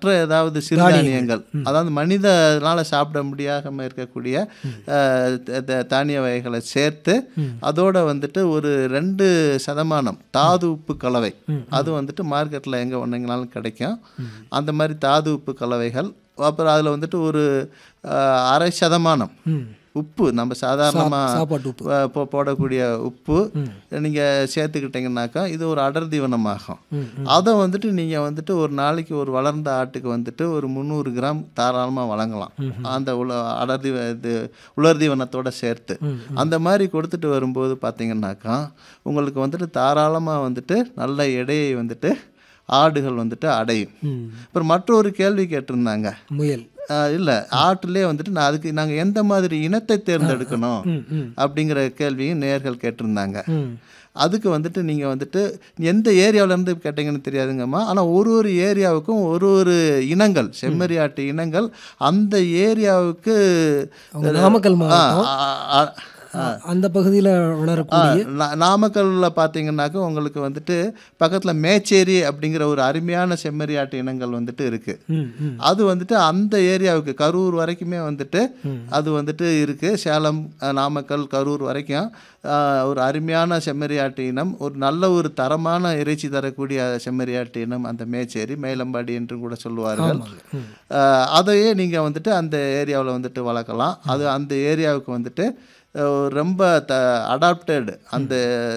மற்ற ஏதாவது சிறுதானியங்கள் அதாவது மனிதனால் சாப்பிட முடியாமல் இருக்கக்கூடிய அஹ், த- த- தானிய வகைகளை சேர்த்து அதோட வந்துட்டு ஒரு ரெண்டு சதமானம் தாது உப்பு கலவை அது வந்துட்டு மார்க்கெட்டில் எங்கே ஒன்றுங்கனாலும் கிடைக்கும் அந்த மாதிரி தாது உப்பு கலவைகள் அப்புறம் அதில் வந்துட்டு ஒரு அஹ், அரை சதமானம் ம் உப்பு நம்ம சாதாரணமாக சாப்பாட்டு உப்பு வ- போ- போடக்கூடிய உப்பு நீங்கள் சேர்த்துக்கிட்டிங்கனாக்கா இது ஒரு அடர் தீவனமாகும் அதை வந்துட்டு நீங்கள் வந்துட்டு ஒரு நாளைக்கு ஒரு வளர்ந்த ஆட்டுக்கு வந்துட்டு ஒரு முந்நூறு கிராம் தாராளமாக வழங்கலாம் அந்த உல அடர் தீவ இது உலர் தீவனத்தோட சேர்த்து அந்த மாதிரி கொடுத்துட்டு வரும்போது பார்த்தீங்கன்னாக்கா உங்களுக்கு வந்துட்டு தாராளமாக வந்துட்டு நல்ல எடையை வந்துட்டு ஆடுகள் வந்துட்டு அடையும் ம் அப்புறம் மற்றொரு கேள்வி கேட்டிருந்தாங்க முயல் இல்லை ஆட்டிலே வந்துட்டு நான் அதுக்கு நாங்கள் எந்த மாதிரி இனத்தை தேர்ந்தெடுக்கணும் ம் ம் அப்படிங்கிற கேள்வியும் நேர்கள் கேட்டிருந்தாங்க ம் அதுக்கு வந்துட்டு நீங்கள் வந்துட்டு எந்த ஏரியாவிலேருந்து கேட்டிங்கன்னு தெரியாதுங்கம்மா ஆனால் ஒரு ஒரு ஏரியாவுக்கும் ஒரு ஒரு இனங்கள் செம்மறி ஆட்டு இனங்கள் அந்த ஏரியாவுக்கு அவங்க நாமக்கல் ஆ, மாவட்டம் ஆ, ஆ, அந்த பகுதியில் வளரக்கூடிய நா- நாமக்கல்ல பார்த்தீங்கன்னாக்கா உங்களுக்கு வந்துட்டு பக்கத்தில் மேச்சேரி அப்படிங்கிற ஒரு அருமையான செம்மறி ஆட்டு இனங்கள் வந்துட்டு இருக்குது ம் ம் அது வந்துட்டு அந்த ஏரியாவுக்கு கரூர் வரைக்குமே வந்துட்டு அது வந்துட்டு இருக்குது சேலம் அஹ், நாமக்கல் கரூர் வரைக்கும் அஹ், ஒரு அருமையான செம்மறியாட்டு இனம் ஒரு நல்ல ஒரு தரமான இறைச்சி தரக்கூடிய செம்மறியாட்டு இனம் அந்த மேச்சேரி மேலம்பாடி என்று கூட சொல்லுவார்கள் அஹ், அதையே நீங்கள் வந்துட்டு அந்த ஏரியாவில் வந்துட்டு வளர்க்கலாம் அது அந்த ஏரியாவுக்கு வந்துட்டு அஹ், ரொம்ப த அடாப்டட் அந்த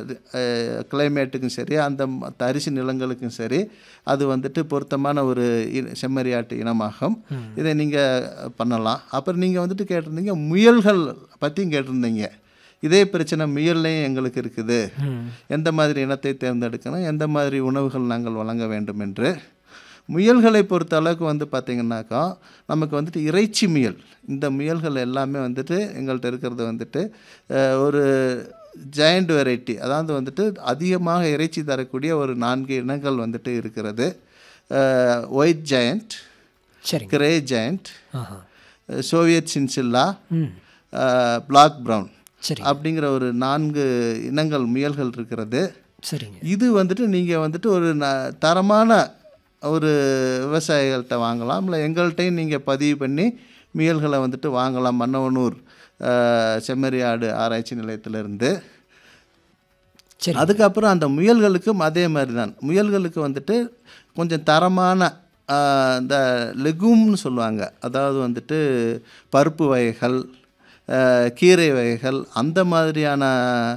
கிளைமேட்டுக்கும் சரி அந்த ம- அரிசி நிலங்களுக்கும் சரி அது வந்துட்டு பொருத்தமான ஒரு இ- செம்மறியாட்டு இனமாகும் இதை நீங்கள் பண்ணலாம் அப்புறம் நீங்கள் வந்துட்டு கேட்டிருந்தீங்க முயல்கள் பற்றியும் கேட்டிருந்தீங்க இதே பிரச்சனை முயல்லையும் எங்களுக்கு இருக்குது எந்த மாதிரி இனத்தை தேர்ந்தெடுக்கணும் எந்த மாதிரி உணவுகள் நாங்கள் வழங்க வேண்டும் என்று முயல்களை பொறுத்த அளவுக்கு வந்து பார்த்திங்கனாக்கா நமக்கு வந்துட்டு இறைச்சி முயல் இந்த முயல்கள் எல்லாமே வந்துட்டு எங்கள்கிட்ட இருக்கிறது வந்துட்டு அஹ், ஒரு ஜெயண்ட் வெரைட்டி அதாவது வந்துட்டு அதிகமாக இறைச்சி தரக்கூடிய ஒரு நான்கு இனங்கள் வந்துட்டு இருக்கிறது ஒயிட் ஜெயண்ட் சரிங்க கிரே ஜெயண்ட் ஆஹா சோவியத் சின்சில்லா ம் பிளாக் ப்ரௌன் சரி அப்படிங்கிற ஒரு நான்கு இனங்கள் முயல்கள் இருக்கிறது சரிங்க இது வந்துட்டு நீங்கள் வந்துட்டு ஒரு ந தரமான ஒரு விவசாயிகள்கிட்ட வாங்கலாம் இல்லை எங்கள்கிட்டையும் நீங்கள் பதிவு பண்ணி முயல்களை வந்துட்டு வாங்கலாம் மன்னவனூர் அஹ், செம்மறி ஆடு ஆராய்ச்சி நிலையத்திலிருந்து சரி அதுக்கப்புறம் அந்த முயல்களுக்கும் அதே மாதிரி தான் முயல்களுக்கு வந்துட்டு கொஞ்சம் தரமான ஆஹ், இந்த லெகும்னு சொல்லுவாங்க அதாவது வந்துட்டு பருப்பு வகைகள் ஆஹ், கீரை வகைகள் அந்த மாதிரியான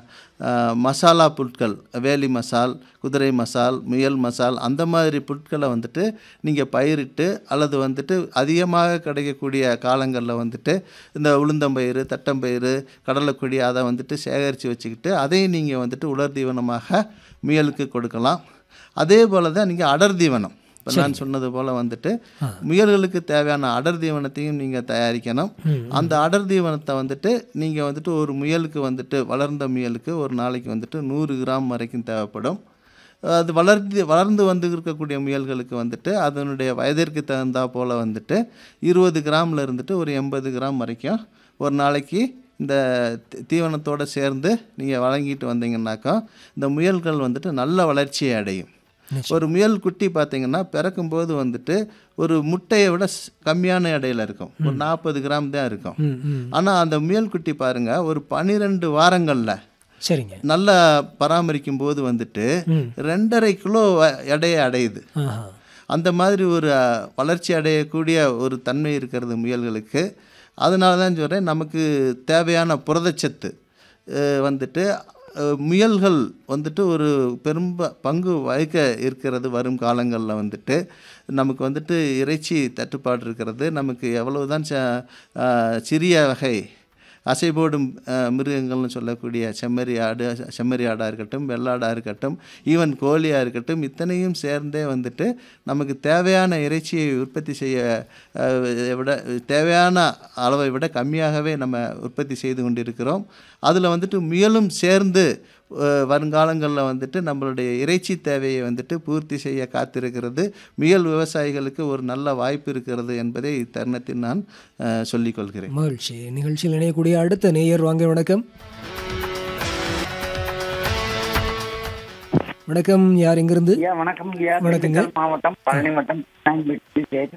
ஆஹ், மசாலா புட்கள் வேலி மசால் குதிரை மசால் முயல் மசால் அந்த மாதிரி புட்களை வந்துட்டு நீங்கள் பயிரிட்டு அல்லது வந்துட்டு அதிகமாக கிடைக்கக்கூடிய காலங்களில் வந்துட்டு இந்த உளுந்தம்பயிறு தட்டம்பயிறு கடலைக்கொடி அதை வந்துட்டு சேகரித்து வச்சுக்கிட்டு அதையும் நீங்கள் வந்துட்டு உலர் தீவனமாக முயலுக்கு கொடுக்கலாம் அதே போல் தான் நீங்கள் அடர் தீவனம் இப்போ நான் சொன்னது போல் வந்துட்டு முயல்களுக்கு தேவையான அடர் தீவனத்தையும் நீங்கள் தயாரிக்கணும் அந்த அடர் தீவனத்தை வந்துட்டு நீங்கள் வந்துட்டு ஒரு முயலுக்கு வந்துட்டு வளர்ந்த முயலுக்கு ஒரு நாளைக்கு வந்துட்டு நூறு கிராம் வரைக்கும் தேவைப்படும் அது வளர்ந்து வளர்ந்து வந்து இருக்கக்கூடிய முயல்களுக்கு வந்துட்டு அதனுடைய வயதிற்கு தகுந்தா போல் வந்துட்டு இருபது கிராமில் இருந்துட்டு ஒரு எண்பது கிராம் வரைக்கும் ஒரு நாளைக்கு இந்த தீ- தீவனத்தோட சேர்ந்து நீங்கள் வழங்கிட்டு வந்தீங்கன்னாக்கா இந்த முயல்கள் வந்துட்டு நல்ல வளர்ச்சியை அடையும் ஒரு முயல் குட்டி பார்த்தீங்கன்னா பிறக்கும்போது வந்துட்டு ஒரு முட்டையை விட ஸ்- கம்மியான எடையில இருக்கும் ஒரு நாற்பது கிராம் தான் இருக்கும் ம் ம் ஆனால் அந்த முயல் குட்டி பாருங்க ஒரு பன்னிரெண்டு வாரங்களில் சரிங்க நல்லா பராமரிக்கும் போது வந்துட்டு ம் ரெண்டரை கிலோ வ- எடையை அடையுது ஆஹா அந்த மாதிரி ஒரு அஹ், வளர்ச்சி அடையக்கூடிய ஒரு தன்மை இருக்கிறது முயல்களுக்கு அதனால தான் சொல்கிறேன் நமக்கு தேவையான புரதச்சத்து அஹ், வந்துட்டு அஹ், முயல்கள் வந்துட்டு ஒரு பெரும் ப- பங்கு வகிக்க இருக்கிறது வரும் காலங்களில் வந்துட்டு நமக்கு வந்துட்டு இறைச்சி தட்டுப்பாடு இருக்கிறது நமக்கு எவ்வளவுதான் ச அஹ், சிறிய வகை அசைபோடும் அஹ், மிருகங்கள்னு சொல்லக்கூடிய செம்மறி ஆடு செ- செம்மறி ஆடாக இருக்கட்டும் வெள்ளாடாக இருக்கட்டும் ஈவன் கோழியாக இருக்கட்டும் இத்தனையும் சேர்ந்தே வந்துட்டு நமக்கு தேவையான இறைச்சியை உற்பத்தி செய்ய அஹ், விட தேவையான அளவை விட கம்மியாகவே நம்ம உற்பத்தி செய்து கொண்டிருக்கிறோம் அதில் வந்துட்டு முயலும் சேர்ந்து அஹ், வருங்காலங்களில் வந்துட்டு நம்மளுடைய இறைச்சி தேவையை வந்துட்டு பூர்த்தி செய்ய காத்திருக்கிறது முயல் விவசாயிகளுக்கு ஒரு நல்ல வாய்ப்பு இருக்கிறது என்பதை இத்தருணத்தில் நான் அஹ், சொல்லிக் கொள்கிறேன் மகிழ்ச்சி நிகழ்ச்சியில் இணையக்கூடிய அடுத்த நேயர் வாங்க வணக்கம் வணக்கம் யார் எங்கிருந்து ஐயா வணக்கம் ஐயா வணக்கங்க. திண்டுக்கல் மாவட்டம் பழனி வட்டம்